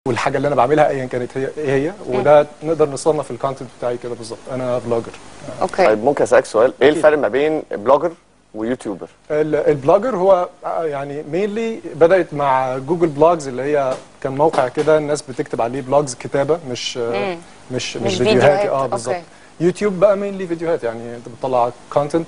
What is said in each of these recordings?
والحاجه اللي انا بعملها ايا كانت هي ايه هي وده نقدر نصنف الكونتنت بتاعي كده بالظبط انا فلوجر اوكي طيب ممكن اسالك سؤال ايه الفرق ما بين بلوجر ويوتيوبر ال- البلوجر هو آه، يعني مينلي بدات مع جوجل بلوجز اللي هي كان موقع كده الناس بتكتب عليه بلوجز كتابه مش آه، مم. مش مش مش فيديوهات، فيديوهات اه بالظبط أوكي. يوتيوب بقى مينلي فيديوهات يعني انت بتطلع كونتنت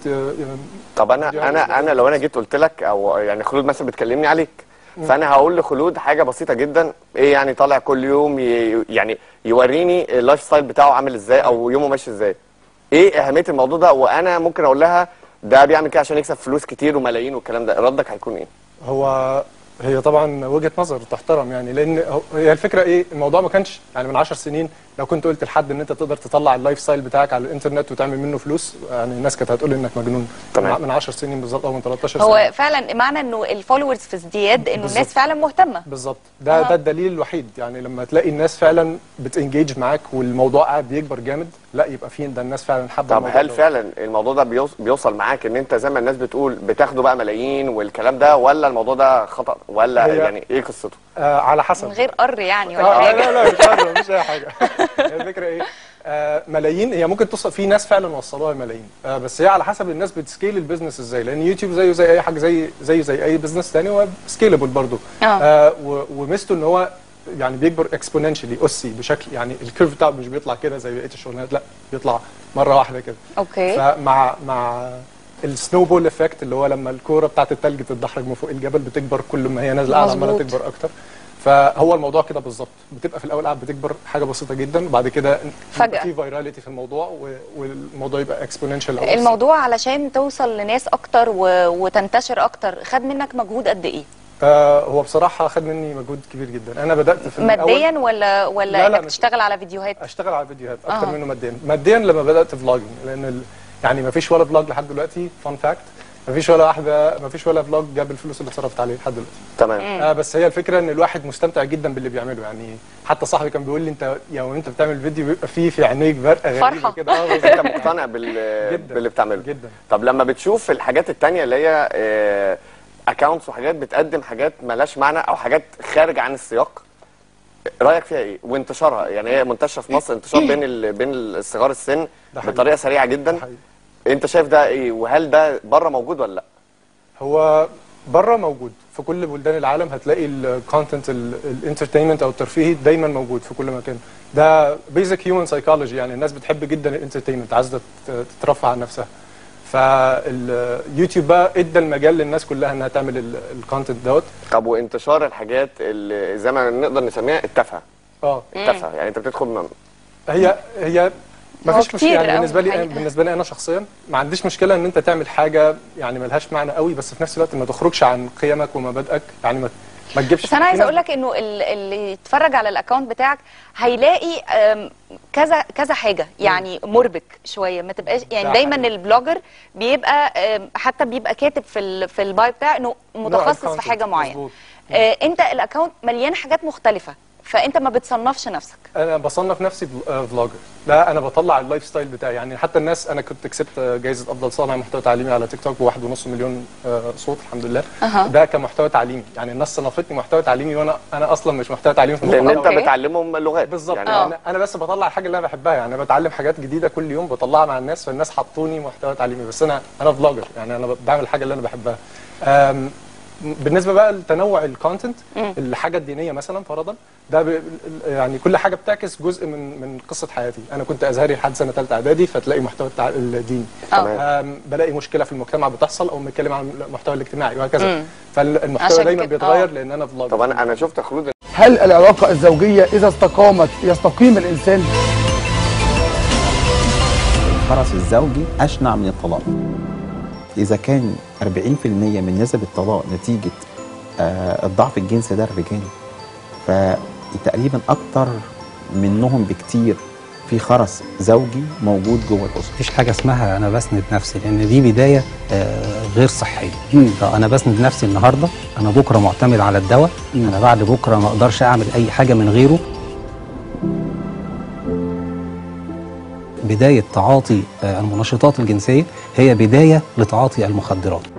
طب انا فيديوهات انا انا لو انا جيت قلت لك او يعني خلود مثلا بتكلمني عليك فانا هقول لخلود حاجه بسيطه جدا ايه يعني طالع كل يوم ي... يعني يوريني اللايف ستايل بتاعه عامل ازاي او يومه ماشي ازاي ايه اهميه الموضوع ده وانا ممكن اقول لها ده بيعمل كده عشان يكسب فلوس كتير وملايين والكلام ده ردك هيكون ايه هو هي طبعا وجهه نظر تحترم يعني لان هو- هي الفكره ايه الموضوع ما كانش يعني من 10 سنين لو كنت قلت لحد ان انت تقدر تطلع اللايف ستايل بتاعك على الانترنت وتعمل منه فلوس يعني الناس كانت هتقول انك مجنون تمام. من 10 سنين بالظبط او من 13 سنه هو فعلا معنى انه الفولورز في ازدياد انه الناس بالظبط. فعلا مهتمه بالظبط ده أها. ده الدليل الوحيد يعني لما تلاقي الناس فعلا بتنجيج معاك والموضوع قاعد بيكبر جامد لا يبقى في ده الناس فعلا حابه طب الموضوع هل ده. فعلا الموضوع ده بيوص... بيوصل معاك ان انت زي ما الناس بتقول بتاخده بقى ملايين والكلام ده ولا الموضوع ده خطأ ولا هي- يعني ايه قصته آه على حسب من غير قر يعني ولا آه حاجه لا لا مش عارف مش اي حاجه هي الفكره ايه آه ملايين هي ممكن توصل في ناس فعلا وصلوها ملايين آه بس هي على حسب الناس بتسكيل البيزنس ازاي لان يوتيوب زيه زي اي حاجه زي زيه زي اي بيزنس تاني هو سكيلبل برضه آه. آه و- وميزته ان هو يعني بيكبر اكسبوننشالي اسي بشكل يعني الكيرف بتاعه مش بيطلع كده زي بقيه الشغلانات لا بيطلع مره واحده كده اوكي فمع مع السنو بول افكت اللي هو لما الكوره بتاعت التلج تتدحرج من فوق الجبل بتكبر كل ما هي نازله قاعده عماله مظبوط. تكبر اكتر فهو الموضوع كده بالظبط بتبقى في الاول قاعد بتكبر حاجه بسيطه جدا وبعد كده يبقى فجأة. في فيراليتي في الموضوع و- والموضوع يبقى اكسبوننشال الموضوع علشان توصل لناس اكتر و... وتنتشر اكتر خد منك مجهود قد ايه آه هو بصراحه خد مني مجهود كبير جدا انا بدات في الأول ماديا ولا ولا لا، لا، انك مش- تشتغل على فيديوهات اشتغل على فيديوهات اكتر آه. منه ماديا ماديا لما بدات فلوجنج لان ال... يعني ما فيش ولا فلوج لحد دلوقتي فان فاكت ما فيش ولا واحده ما فيش ولا فلوج جاب الفلوس اللي اتصرفت عليه لحد دلوقتي تمام آه بس هي الفكره ان الواحد مستمتع جدا باللي بيعمله يعني حتى صاحبي كان بيقول لي انت يعني وانت بتعمل فيديو بيبقى فيه في عينيك برقه غريبه فرحة. كده اه بالظبط. انت مقتنع بال... جدا. باللي بتعمله جدا طب لما بتشوف الحاجات التانية اللي هي اكونتس وحاجات بتقدم حاجات ملهاش معنى او حاجات خارج عن السياق رايك فيها ايه وانتشارها يعني هي منتشره في مصر انتشار بين ال... بين الصغار السن ده حقيقي. بطريقه سريعه جدا ده حقيقي. انت شايف ده ايه وهل ده بره موجود ولا لا هو بره موجود في كل بلدان العالم هتلاقي الكونتنت الانترتينمنت او الترفيهي دايما موجود في كل مكان ده بيزك هيومن سايكولوجي يعني الناس بتحب جدا الانترتينمنت عايزه تت- تترفع عن نفسها فاليوتيوب بقى ادى المجال للناس كلها انها تعمل الكونتنت دوت طب وانتشار الحاجات اللي زي ما نقدر نسميها التافهه اه التافهه يعني انت بتدخل من... هي هي ما هو فيش مشكله كتير يعني أوي بالنسبه لي الحقيقة. بالنسبه لي انا شخصيا ما عنديش مشكله ان انت تعمل حاجه يعني ملهاش معنى قوي بس في نفس الوقت ما تخرجش عن قيمك ومبادئك يعني ما ما تجيبش بس انا عايزه في اقول لك انه ال- اللي يتفرج على الاكونت بتاعك هيلاقي أم، كذا كذا حاجه يعني مربك شويه ما تبقاش يعني ده دايما حقيقي. البلوجر بيبقى أم، حتى بيبقى كاتب في ال في الباي بتاعه انه متخصص في الcontent. حاجه معينه مظبوط. آه، انت الاكونت مليان حاجات مختلفه فانت ما بتصنفش نفسك انا بصنف نفسي فلوجر لا انا بطلع اللايف ستايل بتاعي يعني حتى الناس انا كنت كسبت جائزه افضل صانع محتوى تعليمي على تيك توك بواحد ونص مليون آه، صوت الحمد لله أها. ده كمحتوى تعليمي يعني الناس صنفتني محتوى تعليمي وانا انا اصلا مش محتوى تعليمي في لان المحتوى انت أوكي. بتعلمهم لغات بالظبط يعني آه. يعني انا بس بطلع الحاجه اللي انا بحبها يعني انا بتعلم حاجات جديده كل يوم بطلعها مع الناس فالناس حطوني محتوى تعليمي بس انا انا فلوجر يعني انا بعمل الحاجه اللي انا بحبها أم، بالنسبه بقى لتنوع الكونتنت الحاجه الدينيه مثلا فرضا ده ب... يعني كل حاجه بتعكس جزء من من قصه حياتي انا كنت ازهري لحد سنه ثالثه اعدادي فتلاقي محتوى التع... الديني تمام. أم، بلاقي مشكله في المجتمع بتحصل او بنتكلم عن المحتوى الاجتماعي وهكذا مم. فالمحتوى عشان دايما كده- بيتغير آه. لان انا فلوجر طب انا انا شفت خلود هل العلاقة الزوجية إذا استقامت يستقيم الإنسان؟ الخرس الزوجي أشنع من الطلاق إذا كان 40% من نسب الطلاق نتيجة آه، الضعف الجنسي ده الرجال فتقريبا أكتر منهم بكتير في خرس زوجي موجود جوه الأسرة مفيش حاجه اسمها انا بسند نفسي لان دي بدايه آه، غير صحيه انا بسند نفسي النهارده انا بكره معتمد على الدواء انا بعد بكره ما اقدرش اعمل اي حاجه من غيره بدايه تعاطي آه، المنشطات الجنسيه هي بدايه لتعاطي المخدرات